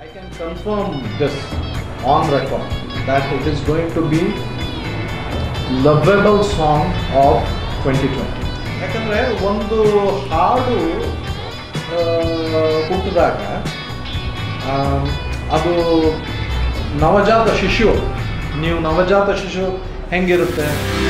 I can confirm this on record that it is going to be lovable song of 2020. ಯಾಕಂದರೆ ಒಂದು ಹಾಡು ಆ, ಹುಟ್ಟಿದಾಗ ಆ, ಅದು ನವಜಾತ ಶಿಶು ನೀವು ನವಜಾತ ಶಿಶು ಹೆಂಗಿರುತ್ತೆ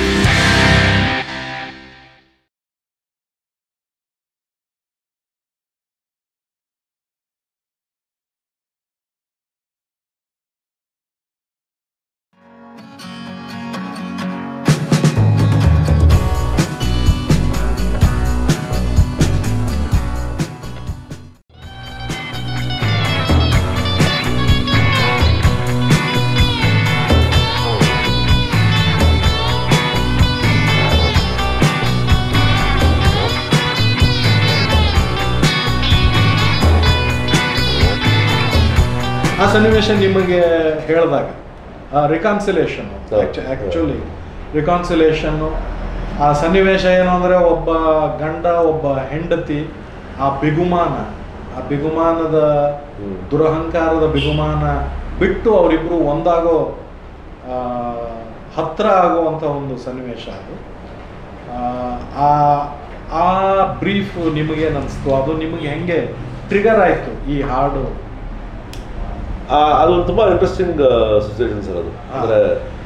ಆ ಸನ್ನಿವೇಶ ನಿಮಗೆ ಹೇಳಿದಾಗ ರಿಕಾನ್ಸಿಲೇಷನ್ ಹೌದು. ಆ್ಯಕ್ಚುಲಿ ರಿಕಾನ್ಸಿಲೇಷನ್ನು ಆ ಸನ್ನಿವೇಶ ಏನು ಅಂದರೆ ಒಬ್ಬ ಗಂಡ ಒಬ್ಬ ಹೆಂಡತಿ ಆ ಬಿಗುಮಾನ ಆ ಬಿಗುಮಾನದ ಹ್ಮ್. ದುರಹಂಕಾರದ ಬಿಗುಮಾನ ಬಿಟ್ಟು ಅವರಿಬ್ಬರು ಒಂದಾಗೋ ಆ, ಹತ್ರ ಆಗುವಂಥ ಒಂದು ಸನ್ನಿವೇಶ ಅದು ಆ, ಆ ಆ ಬ್ರೀಫ್ ನಿಮಗೇನು ಅನಿಸ್ತು ಅದು ನಿಮಗೆ ಹೆಂಗೆ ಟ್ರಿಗರ್ ಆಯಿತು ಈ ಹಾಡು ಆ, ಅದು ತುಂಬ ಇಂಟ್ರೆಸ್ಟಿಂಗ್ ಸಿಚುವೇಶನ್ ಸರ್ ಅದು ಹಾ. ಅಂದರೆ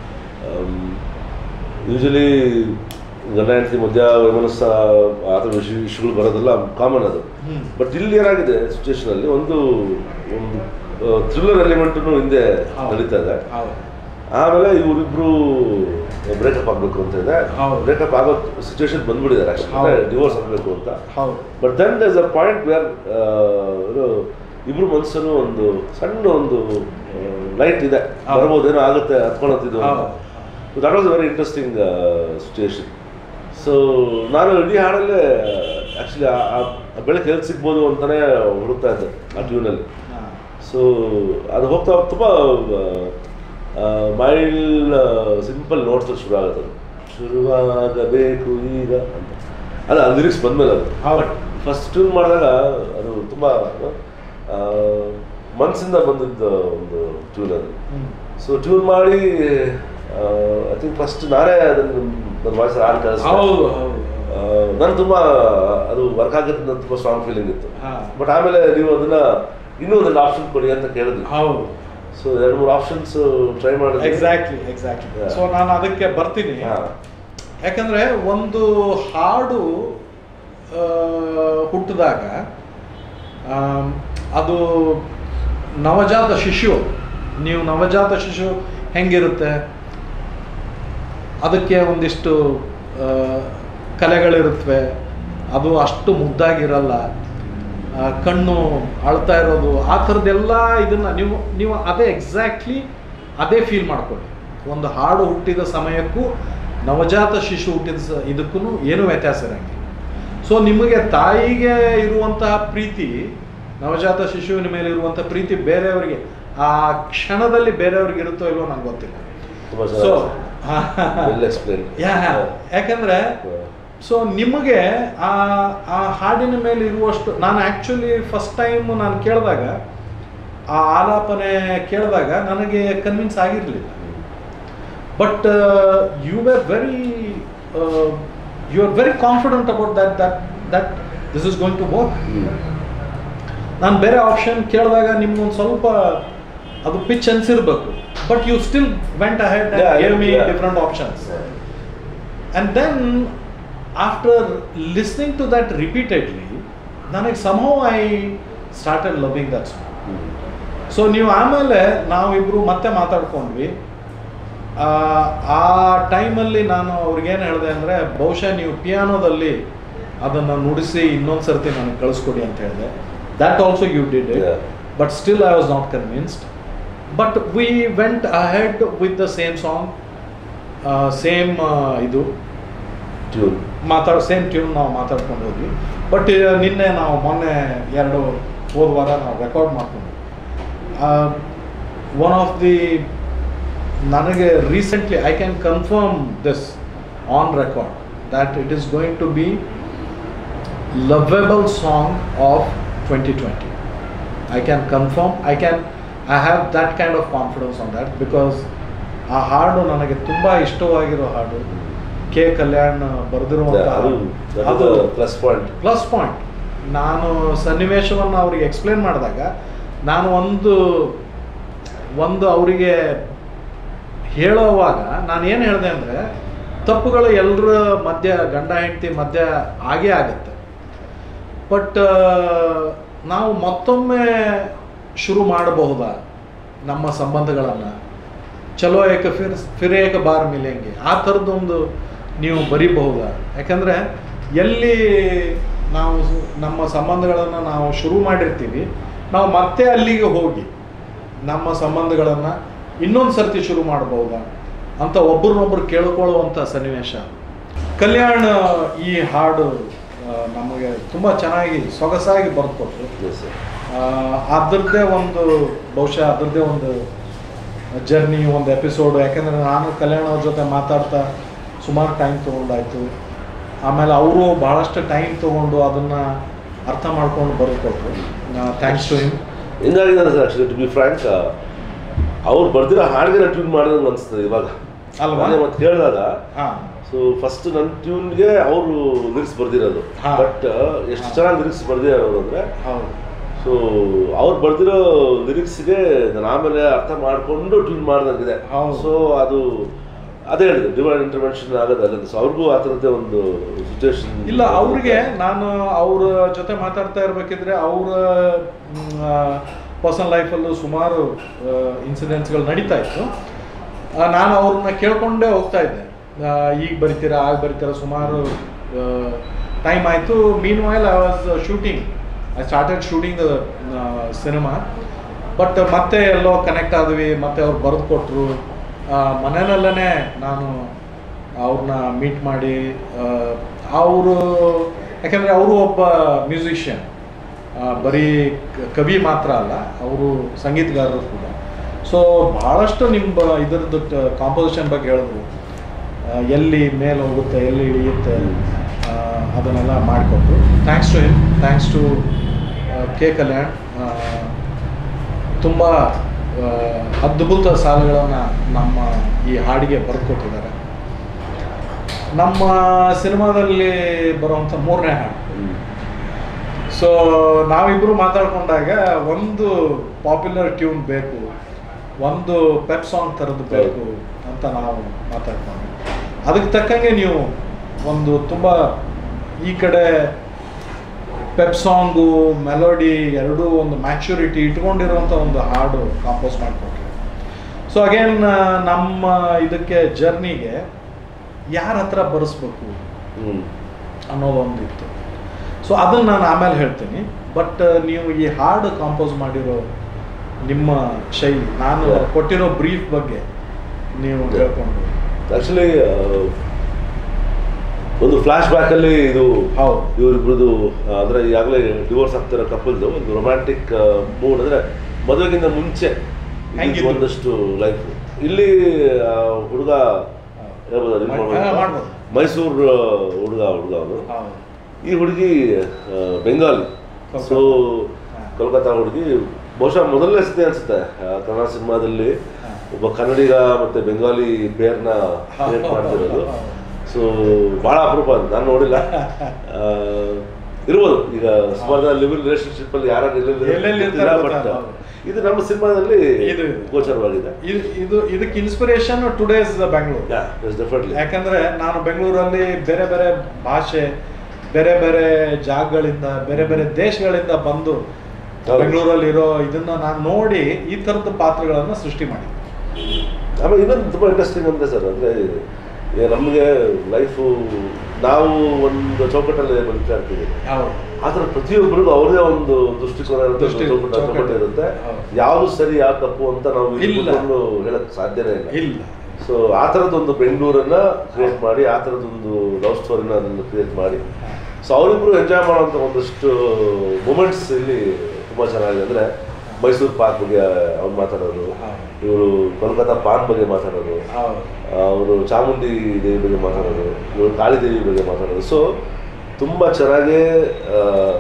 ಯೂಶಲಿ ಗಂಡ ಹೆಂಡತಿ ಮಧ್ಯ ವೈಮನಸ್ಸ ಆ ಥರ ಇಶ್ಯೂ ಇಶ್ಯೂಗಳು ಬರೋದೆಲ್ಲ ಕಾಮನ್ ಅದು ಹ್ಮ್. ಬಟ್ ಇಲ್ಲಿ ಏನಾಗಿದೆ ಸಿಚುವೇಶನಲ್ಲಿ ಒಂದು ಒಂದು ಥ್ರಿಲ್ಲರ್ ಎಲಿಮೆಂಟು ಹಿಂದೆ ಹೌದು. ನಡೀತಾ ಇದೆ ಹೌದು ಆಮೇಲೆ ಇವರಿಬ್ರು ಬ್ರೇಕಪ್ ಆಗಬೇಕು ಅಂತ ಇದೆ ಹೌದು. ಬ್ರೇಕಪ್ ಆಗೋ ಸಿಚುವೇಶನ್ ಬಂದ್ಬಿಟ್ಟಿದ್ದಾರೆ ಆ್ಯಕ್ಚುಲಿ ಹೌದು. ಡಿವೋರ್ಸ್ ಆಗಬೇಕು ಅಂತ ಹೌದು but then thus a point where ಇಬ್ರು ಮನಸ್ಸನ್ನು ಒಂದು ಸಣ್ಣ ಒಂದು ಲೈಟ್ ಇದೆ ಹೌದು. ಬರ್ಬೋದೇನೋ ಆಗುತ್ತೆ ಹತ್ಕೊಳತ್ತಿದ್ದು ಹೌದು. That was a very interesting situation so ನಾನು ಇಡೀ ಹಾಡಲ್ಲೇ ಆ್ಯಕ್ಚುಲಿ ಬೆಳಗ್ಗೆ ಎಲ್ಲಿ ಸಿಗ್ಬೋದು ಅಂತಲೇ ಹುಡುಕ್ತಾ ಇದ್ದೆ ಆ ಟ್ಯೂನಲ್ಲಿ ಹಾ. ಸೊ ಅದು ಹೋಗ್ತಾ ಹೋಗ್ತಾ ತುಂಬ ಮೈಲ್ಡ್ ಸಿಂಪಲ್ ನೋಟ್ಸ್ ಶುರು ಆಗುತ್ತೆ ಅದು ಶುರುವಾಗಬೇಕು ಈಗ ಅಂತ ಅದು ಆ ಲಿರಿಕ್ಸ್ ಬಂದಮೇಲೆ ಅದು ಹೌದು. ಬಟ್ ಫಸ್ಟ್ ಟ್ಯೂನ್ ಮಾಡಿದಾಗ ಅದು ತುಂಬ ಮನಸ್ಸಿಂದ ಬಂದಿದ್ದ ಒಂದು ಟ್ಯೂನ್ ಅದು ಹ್ಮ್. ಸೊ ಟ್ಯೂನ್ ಮಾಡಿ ಐ ಥಿಂಕ್ ಫಸ್ಟ್ ನಾನೇ ಅದನ್ನು ನನ್ನ ವಾಯ್ಸ್ ಹಾಡು ಕಳಿಸ್ದೆ ಹೌದು ಹೌದು ನಾನು ತುಂಬ ಅದು ವರ್ಕ್ ಆಗುತ್ತೆ ಅಂತ ತುಂಬ ಸ್ಟ್ರಾಂಗ್ ಫೀಲಿಂಗ್ ಇತ್ತು ಹಾ. ಬಟ್ ಆಮೇಲೆ ನೀವು ಅದನ್ನ ಇನ್ನೂ ಒಂದು ಆಪ್ಷನ್ ಕೊಡಿ ಅಂತ ಕೇಳಿದ್ವಿ ಹೌದು ಸೊ ಎರಡು ಮೂರು ಆಪ್ಷನ್ಸ್ ಟ್ರೈ ಮಾಡಿದ್ವಿ ಎಕ್ಸಾಕ್ಟ್ಲಿ ಎಕ್ಸಾಕ್ಟ್ಲಿ Yeah. ಸೊ ನಾನು ಅದಕ್ಕೆ ಬರ್ತೀನಿ ಹಾ. ಯಾಕಂದ್ರೆ ಒಂದು ಹಾಡು ಆ, ಹುಟ್ಟಿದಾಗ ಆಮ್, ಅದು ನವಜಾತ ಶಿಶು ನೀವು ನವಜಾತ ಶಿಶು ಹೆಂಗಿರುತ್ತೆ ಅದಕ್ಕೆ ಒಂದಿಷ್ಟು ಆ, ಕಲೆಗಳಿರುತ್ತವೆ ಅದು ಅಷ್ಟು ಮುದ್ದಾಗಿರಲ್ಲ ಆ, ಕಣ್ಣು ಅಳ್ತಾ ಇರೋದು ಆ ಥರದ್ದೆಲ್ಲ ಇದನ್ನು ನೀವು ನೀವು ಅದೇ ಎಕ್ಸಾಕ್ಟ್ಲಿ ಅದೇ ಫೀಲ್ ಮಾಡ್ಕೊಳ್ಳಿ ಒಂದು ಹಾಡು ಹುಟ್ಟಿದ ಸಮಯಕ್ಕೂ ನವಜಾತ ಶಿಶು ಹುಟ್ಟಿದ ಸ ಇದಕ್ಕೂ ಏನೂ ವ್ಯತ್ಯಾಸ ಇರಂಗಿಲ್ಲ ಸೊ ನಿಮಗೆ ತಾಯಿಗೆ ಇರುವಂತಹ ಪ್ರೀತಿ ನವಜಾತ ಶಿಶುವಿನ ಮೇಲೆ ಇರುವಂಥ ಪ್ರೀತಿ ಬೇರೆಯವರಿಗೆ ಆ ಕ್ಷಣದಲ್ಲಿ ಬೇರೆಯವ್ರಿಗೆ ಇರುತ್ತೋ ಇಲ್ವೋ ನಂಗೆ ಗೊತ್ತಿಲ್ಲ ತುಂಬ ಸೊ ವೆಲ್ ಎಕ್ಸ್ಪ್ಲೇನ್ ಯಾ ಯಾಕಂದ್ರೆ ಸೊ ನಿಮಗೆ ಆ ಆ ಹಾಡಿನ ಮೇಲೆ ಇರುವಷ್ಟು ನಾನು ಆ್ಯಕ್ಚುಲಿ ಫಸ್ಟ್ ಟೈಮ್ ನಾನು ಕೇಳಿದಾಗ ಆ ಆಲಾಪನೆ ಕೇಳಿದಾಗ ನನಗೆ ಕನ್ವಿನ್ಸ್ ಆಗಿರಲಿಲ್ಲ but you are very you are very confident about that that that this is going to work ನಾನು ಬೇರೆ ಆಪ್ಷನ್ ಕೇಳಿದಾಗ ನಿಮ್ಗೊಂದು ಸ್ವಲ್ಪ ಅದು ಪಿಚ್ ಅನ್ಸಿರ್ಬೇಕು but you still went ahead Yeah, gave me yeah. Different options And then, after listening to that repeatedly, ನನಗೆ somehow I started loving that song. So ನೀವು ಆಮೇಲೆ ನಾವಿಬ್ಬರು ಮತ್ತೆ ಮಾತಾಡ್ಕೊಂಡ್ವಿ ಆ, ಆ ಟೈಮಲ್ಲಿ ನಾನು ಅವ್ರಿಗೇನು ಹೇಳಿದೆ ಅಂದರೆ ಬಹುಶಃ ನೀವು ಪಿಯಾನೋದಲ್ಲಿ ಅದನ್ನು ನುಡಿಸಿ ಇನ್ನೊಂದು ಸರ್ತಿ ನನಗೆ ಕಳಿಸ್ಕೊಡಿ ಅಂತ ಹೇಳಿದೆ that also you did it Yeah. But still I was not convinced but we went ahead with the same song same ಇದು ಟ್ಯೂನ್ ಮಾತಾಡ್ ಸೇಮ್ ಟ್ಯೂನ್ ನಾವು ಮಾತಾಡ್ಕೊಂಡು ಹೋದ್ವಿ ಬಟ್ ನಿನ್ನೆ ನಾವು ಮೊನ್ನೆ ಎರಡು ಹೋದ ವಾರ ನಾವು ರೆಕಾರ್ಡ್ ಮಾಡ್ಕೊಂಡ್ವಿ ಒನ್ ಆಫ್ ದಿ ನನಗೆ recently I can confirm this on record that it is going to be lovable song of twenty twenty I can confirm I can I have that kind of confidence on that because ಆ ಹಾಡು ನನಗೆ ತುಂಬ ಇಷ್ಟವಾಗಿರೋ ಹಾಡು K Kalyan ಬರೆದಿರುವಂಥ ಅದು ಅದು plus point plus point ನಾನು ಸನ್ನಿವೇಶವನ್ನು ಅವರಿಗೆ ಎಕ್ಸ್ಪ್ಲೇನ್ ಮಾಡಿದಾಗ ನಾನು ಒಂದು ಒಂದು ಅವರಿಗೆ ಹೇಳೋವಾಗ ನಾನು ಏನು ಹೇಳಿದೆ ಅಂದರೆ ತಪ್ಪುಗಳು ಎಲ್ಲರ ಮಧ್ಯ ಗಂಡ ಹೆಂಡತಿ ಮಧ್ಯ ಆಗೇ ಆಗುತ್ತೆ ಬಟ್ ನಾವು ಮತ್ತೊಮ್ಮೆ ಶುರು ಮಾಡಬಹುದಾ ನಮ್ಮ ಸಂಬಂಧಗಳನ್ನು ಚಲೋ ಏಕ ಫಿರ್ ಫಿರ್ ಏಕ ಬಾರ್ ಮಿಲೆಂಗೆ ಆ ಥರದ್ದೊಂದು ನೀವು ಬರೀಬಹುದಾ ಯಾಕಂದರೆ ಎಲ್ಲಿ ನಾವು ನಮ್ಮ ಸಂಬಂಧಗಳನ್ನು ನಾವು ಶುರು ಮಾಡಿರ್ತೀವಿ ನಾವು ಮತ್ತೆ ಅಲ್ಲಿಗೆ ಹೋಗಿ ನಮ್ಮ ಸಂಬಂಧಗಳನ್ನು ಇನ್ನೊಂದು ಸರ್ತಿ ಶುರು ಮಾಡಬಹುದಾ ಅಂತ ಒಬ್ರನ್ನೊಬ್ರು ಕೇಳ್ಕೊಳ್ಳುವಂಥ ಸನ್ನಿವೇಶ ಕಲ್ಯಾಣ್ ಈ ಹಾಡು ಆ, ನಮಗೆ ತುಂಬ ಚೆನ್ನಾಗಿ ಸೊಗಸಾಗಿ ಬರೆದುಕೊಟ್ರು ಎಸ್ ಸರ್ ಅದರದ್ದೇ ಒಂದು ಬಹುಶಃ ಅದರದ್ದೇ ಒಂದು ಜರ್ನಿ ಒಂದು ಎಪಿಸೋಡ್ ಯಾಕೆಂದರೆ ನಾನು ಕಲ್ಯಾಣ ಅವ್ರ ಜೊತೆ ಮಾತಾಡ್ತಾ ಸುಮಾರು ಟೈಮ್ ತೊಗೊಂಡಾಯ್ತು ಆಮೇಲೆ ಅವರು ಭಾಳಷ್ಟು ಟೈಮ್ ತೊಗೊಂಡು ಅದನ್ನು ಅರ್ಥ ಮಾಡ್ಕೊಂಡು ಬರೆದುಕೊಟ್ರು ಥ್ಯಾಂಕ್ಸ್ ಟು ಹಿಮ್ ಹಿಂಗಾಗಿದೆ sir actually to be frank ಅವ್ರು ಬರ್ದಿರೋ ಹಾಡಿಗೆ ಟ್ಯೂನ್ ಮಾಡಿದಂಗೆ ಅನಿಸ್ತದೆ ಇವಾಗ ಅಲ್ವಾ? ಮೊನ್ನೆ ಮತ್ತೆ ಕೇಳಿದಾಗ ಹಾಂ ಸೊ ಫಸ್ಟ್ ನನ್ನ ಟ್ಯೂನ್ಗೆ ಅವರು ಲಿರಿಕ್ಸ್ ಬರ್ದಿರೋದು ಹಾ. ಬಟ್ ಎಷ್ಟು ಹಾ. ಚೆನ್ನಾಗಿ ಲಿರಿಕ್ಸ್ ಬರ್ದಿರೋರು ಅಂದರೆ ಹೌದು ಸೊ ಅವ್ರು ಬರ್ದಿರೋ ಲಿರಿಕ್ಸ್ಗೆ ನಾನು ಆಮೇಲೆ ಅರ್ಥ ಮಾಡಿಕೊಂಡು ಟ್ಯೂನ್ ಮಾಡ್ದಂಗಿದೆ ಹೌದು. ಸೊ ಅದು ಅದೇ ಹೇಳಿದೆ ಡಿವೈನ್ ಇಂಟರ್ವೆನ್ಷನ್ ಆಗೋದು ಅಲ್ಲಿಂದ ಸೊ ಅವ್ರಿಗೂ ಆ ಥರದ್ದೇ ಒಂದು ಸಿಚುವೇಶನ್ ಇಲ್ಲ ಅವ್ರಿಗೆ ನಾನು ಅವ್ರ ಜೊತೆ ಮಾತಾಡ್ತಾ ಇರ್ಬೇಕಿದ್ರೆ ಅವರ ಪರ್ಸನಲ್ ಲೈಫಲ್ಲೂ ಸುಮಾರು ಇನ್ಸಿಡೆಂಟ್ಸ್ಗಳು ನಡೀತಾ ಇತ್ತು ಆ, ನಾನು ಅವ್ರನ್ನ ಕೇಳ್ಕೊಂಡೇ ಹೋಗ್ತಾ ಇದ್ದೆ ಆ, ಈಗ ಬರಿತೀರಾ ಆಗ ಬರಿತೀರಾ ಸುಮಾರು ಟೈಮ್ ಆಯಿತು mean while I was shooting I started shooting cinema but ಮತ್ತೆ ಎಲ್ಲೋ ಕನೆಕ್ಟ್ ಆದ್ವಿ ಮತ್ತೆ ಅವ್ರು ಬರೆದು ಕೊಟ್ಟರು ಮನೆಯಲ್ಲೇ ನಾನು ಅವ್ರನ್ನ ಮೀಟ್ ಮಾಡಿ ಅವರು ಯಾಕಂದರೆ ಅವರು ಒಬ್ಬ ಮ್ಯೂಸಿಷಿಯನ್ ಬರೀ ಕ- ಕವಿ ಮಾತ್ರ ಅಲ್ಲ ಅವರು ಸಂಗೀತಗಾರರು ಕೂಡ ಸೊ ಭಾಳಷ್ಟು ನಿಮ್ಮ ಇದರದ್ದು ಕಾಂಪೋಸಿಷನ್ ಬಗ್ಗೆ ಹೇಳಿದ್ರು ಆ, ಎಲ್ಲಿ ಮೇಲೆ ಹೋಗುತ್ತೆ ಎಲ್ಲಿ ಇಳಿಯುತ್ತೆ ಆ, ಅದನ್ನೆಲ್ಲ ಮಾಡಿಕೊಟ್ರು thanks to him thanks to K Kalyan ತುಂಬ ಅದ್ಭುತ ಸಾಲುಗಳನ್ನು ನಮ್ಮ ಈ ಹಾಡಿಗೆ ಬರೆದುಕೊಟ್ಟಿದ್ದಾರೆ ನಮ್ಮ ಸಿನಿಮಾದಲ್ಲಿ ಬರುವಂಥ ಮೂರನೇ ಹಾಡು ಸೊ ನಾವಿಬ್ಬರು ಮಾತಾಡ್ಕೊಂಡಾಗ ಒಂದು ಪಾಪ್ಯುಲರ್ ಟ್ಯೂನ್ ಬೇಕು ಒಂದು ಪೆಪ್ ಸಾಂಗ್ ಥರದ್ದು ಬೇಕು ಅಂತ ನಾವು ಮಾತಾಡ್ಕೊಂಡ್ವಿ ಅದಕ್ಕೆ ತಕ್ಕಂಗೆ ನೀವು ಒಂದು ತುಂಬ ಈ ಕಡೆ ಪೆಪ್ ಸಾಂಗು ಮೆಲೋಡಿ ಎರಡೂ ಒಂದು ಮ್ಯಾಚುರಿಟಿ ಇಟ್ಕೊಂಡಿರುವಂಥ ಒಂದು ಹಾಡು ಕಾಂಪೋಸ್ ಮಾಡಿಕೊಟ್ರಿ ಸೊ ಅಗೇನ್ ನಮ್ಮ ಇದಕ್ಕೆ ಜರ್ನಿಗೆ ಯಾರ ಹತ್ರ ಬರೆಸ್ಬೇಕು ಹ್ಞೂ ಅನ್ನೋದೊಂದು ಇತ್ತು ಸೊ ಅದನ್ನು ನಾನು ಆಮೇಲೆ ಹೇಳ್ತೀನಿ ಬಟ್ ನೀವು ಈ ಹಾಡು ಕಾಂಪೋಸ್ ಮಾಡಿರೋ ನಿಮ್ಮ ಶೈಲಿ ನಾನು Yeah. ಕೊಟ್ಟಿರೋ ಬ್ರೀಫ್ ಬಗ್ಗೆ ನೀವು Yeah. ಹೇಳ್ಕೊಂಡು ಆ್ಯಕ್ಚುಲಿ ಒಂದು ಫ್ಲಾಶ್ ಬ್ಯಾಕಲ್ಲಿ ಇದು ಹೌದು ಇವರಿಬ್ರದ್ದು ಅಂದರೆ ಈಗಾಗಲೇ ಡಿವೋರ್ಸ್ ಆಗ್ತಿರೋ ಕಪಲ್ದು ಒಂದು ರೊಮ್ಯಾಂಟಿಕ್ ಮೂಡ್ ಅಂದರೆ ಮದುವೆಗಿಂತ ಮುಂಚೆ ಇದ್ದಿದ್ದು ಹೆಂಗಿತ್ತು? ಒಂದಷ್ಟು ಲೈಫ್ ಇಲ್ಲಿ ಆ, ಹುಡುಗ ಹೇಳ್ಬೋದು ಅದು ಮಾಡ್- ಮಾಡ್ಬೋದಾ? ಹಾ, ಮಾಡ್ಬೋದು. ಮೈಸೂರು ಹುಡುಗ ಹುಡುಗ ಅವನು ಹೌದು ಈ ಹುಡುಗಿ ಆ, ಬೆಂಗಾಲಿ ಕೋಲ್ಕತ್ತಾ. ಸೊ ಹಾ. ಕೋಲ್ಕತ್ತಾ ಹುಡುಗಿ ಬಹುಶಃ ಮೊದಲನೇ ಸತಿ ಅನ್ಸುತ್ತೆ ಆ, ಕನ್ನಡ ಸಿನಿಮಾದಲ್ಲಿ ಹಾ. ಒಬ್ಬ ಕನ್ನಡಿಗ ಮತ್ತೆ ಬೆಂಗಾಲಿ ಪೇರ್ನ ಕ್ರಿಯೇಟ್ ಮಾಡ್ತಿರೋದು ಹೌದು. ಸೊ ಭಾಳ ಅಪರೂಪ ಅದು ನಾನು ನೋಡಿಲ್ಲ ಆ, ಇರ್ಬೋದು ಈಗ ಸುಮಾರು ಲಿವಿಂಗ್ ರಿಲೇಶನ್ಶಿಪ್ ಅಲ್ಲಿ ಯಾರು ಎಲ್ಲೆಲ್ಲಿ ಇರ್ತಾರೆ ಬಟ್ ಗೊತ್ತಾಗಲ್ಲ. ಇದು ನಮ್ಮ ಸಿನಿಮಾದಲ್ಲಿ ಇದು ಇದು. ಗೋಚರವಾಗಿದೆ ಇದು ಇದು ಇದಕ್ಕೆ ಇನ್ಸ್ಪಿರೇಷನ್ ಟುಡೇಸ್ ಬೆಂಗಳೂರು ಡೆಫಿನೆಟ್ಲಿ ಯಾಕಂದ್ರೆ ನಾನು ಬೆಂಗಳೂರಲ್ಲಿ ಬೇರೆ ಬೇರೆ ಭಾಷೆ ಬೇರೆ ಬೇರೆ ಜಾಗಗಳಿಂದ ಬೇರೆ ಬೇರೆ ದೇಶಗಳಿಂದ ಬಂದು ಹೌದು. ಬೆಂಗಳೂರಲ್ಲಿರೋ ಇದನ್ನ ನಾನು ನೋಡಿ ಈ ಥರದ ಪಾತ್ರಗಳನ್ನು ಸೃಷ್ಟಿ ಮಾಡಿ ಆಮೇಲೆ ಇನ್ನೊಂದು ತುಂಬ ಇಂಟ್ರೆಸ್ಟಿಂಗ್ ಅಂದ್ರೆ ಸರ್ ಅಂದರೆ ನಮಗೆ ಲೈಫು ನಾವು ಒಂದು ಚೌಕಟ್ಟಲ್ಲಿ ಬದುಕ್ತಾ ಇರ್ತೀವಿ ಹೌದು ಆ ಥರ ಪ್ರತಿಯೊಬ್ಬರಿಗೂ ಅವ್ರದೇ ಒಂದು ದೃಷ್ಟಿಕೋನ ಇರುತ್ತೆ ದೃಷ್ಟಿ- ಚೌಕಟ್ಟು ಚೌಕಟ್ಟು. ಚೌಕಟ್ಟು ಇರುತ್ತೆ ಹೌದು. ಯಾವುದು ಸರಿ ಯಾವ್ದು ತಪ್ಪು ಅಂತ ನಾವು ಇಲ್ಲಿ ಇಲ್ಲ. ಕೂತ್ಕೊಂಡು ಹೇಳಕ್ ಸಾಧ್ಯನೇ ಇಲ್ಲ ಇಲ್ಲ ಸೊ ಆ ಥರದ್ದೊಂದು ಬೆಂಗಳೂರನ್ನ ಕ್ರಿಯೇಟ್ ಮಾಡಿ ಆ ಥರದ್ದೊಂದು ಲವ್ ಸ್ಟೋರಿನ ಅದನ್ನು ಕ್ರಿಯೇಟ್ ಮಾಡಿ ಸೊ ಅವರಿಬ್ರು ಎಂಜಾಯ್ ಮಾಡೋಂಥ ಒಂದಷ್ಟು ಮೂಮೆಂಟ್ಸ್ ಇಲ್ಲಿ ತುಂಬ ಚೆನ್ನಾಗಿದೆ ಅಂದರೆ ಮೈಸೂರು ಪಾರ್ಕ್ ಬಗ್ಗೆ ಅವ್ರು ಮಾತಾಡೋರು ಹೌದು. ಇವರು ಕೋಲ್ಕತ್ತಾ ಪಾನ್ ಬಗ್ಗೆ ಮಾತಾಡೋರು ಹೌದು ಅವರು ಚಾಮುಂಡಿ ದೇವಿ ಬಗ್ಗೆ ಮಾತಾಡೋರು ಇವರು ಕಾಳಿದೇವಿ ಬಗ್ಗೆ ಮಾತಾಡೋರು ಸೊ ತುಂಬ ಚೆನ್ನಾಗಿ ಆ,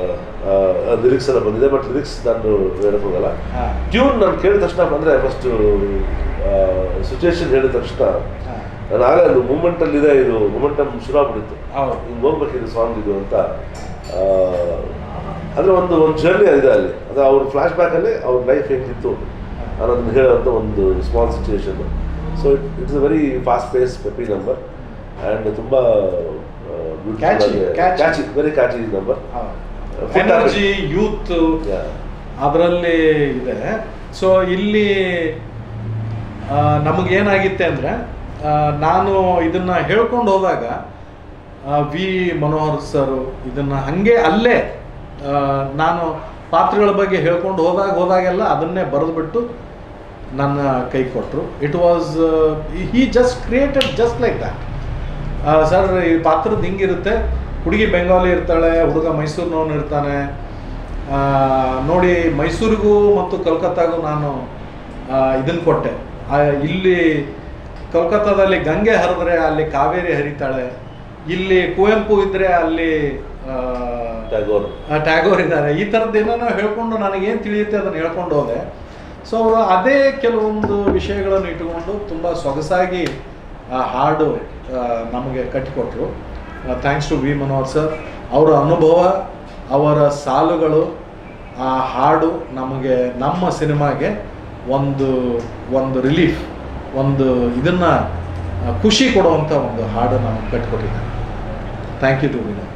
ಲಿರಿಕ್ಸ್ ಎಲ್ಲ ಬಂದಿದೆ ಬಟ್ ಲಿರಿಕ್ಸ್ ನಾನು ಹೇಳಕ್ ಹೋಗಲ್ಲ ಹಾ. ಟ್ಯೂನ್ ನಾನು ಕೇಳಿದ ತಕ್ಷಣ ಅಂದರೆ ಫಸ್ಟ್ ಸಿಚುವೇಶನ್ ಹೇಳಿದ ತಕ್ಷಣ ಹಾ. ನಾನು ಆಗಲೇ ಅದು ಮೂಮೆಂಟಲ್ಲಿ ಇದೆ ಇದು ಮೂಮೆಂಟಮ್ ಶುರು ಆಗ್ಬಿಟ್ಟಿತ್ತು ಹೌದು ಹಿಂಗೆ ಹೋಗ್ಬೇಕಿದು ಸಾಂಗ್ ಇದು ಅಂತ ಆ, ಅಂದ್ರೆ ಒಂದು ಒಂದು ಜರ್ನಿ ಇದೆ ಅಲ್ಲಿ ಅದು ಅವ್ರ ಫ್ಲಾಶ್ ಬ್ಯಾಕಲ್ಲಿ ಅವ್ರ ಲೈಫ್ ಹೇಗಿತ್ತು ಅನ್ನೋದನ್ನ ಹೇಳುವಂಥ ಒಂದು small situation so it it's a very fast pace peppy number and ತುಂಬ Catchy, catchy. Catchy very catchy number Full energy youth ಅದರಲ್ಲಿ ಇದೆ ಸೊ ಇಲ್ಲಿ ಆ, ನಮಗೇನಾಗಿತ್ತೆ ಅಂದರೆ ನಾನು ಇದನ್ನು ಹೇಳ್ಕೊಂಡು ಹೋದಾಗ ಆ, ವಿ ಮನೋಹರ್ ಸರ್ ಇದನ್ನು ಹಾಗೆ ಅಲ್ಲೇ ಆ, ನಾನು ಪಾತ್ರಗಳ ಬಗ್ಗೆ ಹೇಳ್ಕೊಂಡು ಹೋದಾಗ ಹೋದಾಗೆಲ್ಲ ಅದನ್ನೇ ಬರೆದುಬಿಟ್ಟು ನನ್ನ ಕೈ ಕೊಟ್ಟರು it was he just created just like that sir ಈ ಪಾತ್ರದ ಹಿಂಗಿರುತ್ತೆ ಹುಡುಗಿ ಬೆಂಗಾಲಿ ಇರ್ತಾಳೆ ಹುಡುಗ ಮೈಸೂರಿನವನು ಇರ್ತಾನೆ ಆ, ನೋಡಿ ಮೈಸೂರಿಗೂ ಮತ್ತು ಕಲ್ಕತ್ತಾಗೂ ನಾನು ಇದನ್ನು ಕೊಟ್ಟೆ ಆ, ಇಲ್ಲಿ ಕಲ್ಕತ್ತಾದಲ್ಲಿ ಗಂಗೆ ಹರಿದ್ರೆ ಅಲ್ಲಿ ಕಾವೇರಿ ಹರಿತಾಳೆ ಇಲ್ಲಿ ಕುವೆಂಪು ಇದ್ರೆ ಅಲ್ಲಿ ಆ, ಟ್ಯಾಗೋರ್ ಆ, ಟ್ಯಾಗೋರ್ ಇದ್ದಾರೆ ಈ ಥರದ್ದು ಏನೋ ಹೇಳ್ಕೊಂಡು ನನಗೇನು ತಿಳಿಯುತ್ತೆ ಅದನ್ನು ಹೇಳ್ಕೊಂಡು ಹೋದೆ ಸೊ ಅವರು ಅದೇ ಕೆಲವೊಂದು ವಿಷಯಗಳನ್ನು ಇಟ್ಟುಕೊಂಡು ತುಂಬ ಸೊಗಸಾಗಿ ಆ ಹಾಡು ಆ, ನಮಗೆ ಕಟ್ಟಿಕೊಟ್ರು thanks to V Manohar sir ಅವರ ಅನುಭವ ಅವರ ಸಾಲುಗಳು ಆ ಹಾಡು ನಮಗೆ ನಮ್ಮ ಸಿನಿಮಾಗೆ ಒಂದು ಒಂದು ರಿಲೀಫ್ ಒಂದು ಇದನ್ನು ಖುಷಿ ಕೊಡುವಂಥ ಒಂದು ಹಾಡು ನಮಗೆ ಕಟ್ಟಿಕೊಟ್ಟಿದ್ದಾರೆ ಥ್ಯಾಂಕ್ ಯು ಟು ವಿನೋದ್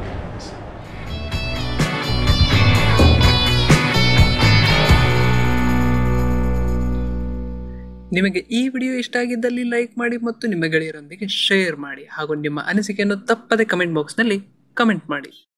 ನಿಮಗೆ ಈ ವಿಡಿಯೋ ಇಷ್ಟ ಆಗಿದ್ದಲ್ಲಿ ಲೈಕ್ ಮಾಡಿ ಮತ್ತು ನಿಮ್ಮ ಗೆಳೆಯರೊಂದಿಗೆ ಶೇರ್ ಮಾಡಿ ಹಾಗೂ ನಿಮ್ಮ ಅನಿಸಿಕೆಯನ್ನು ತಪ್ಪದೆ ಕಮೆಂಟ್ ಬಾಕ್ಸ್ನಲ್ಲಿ ಕಮೆಂಟ್ ಮಾಡಿ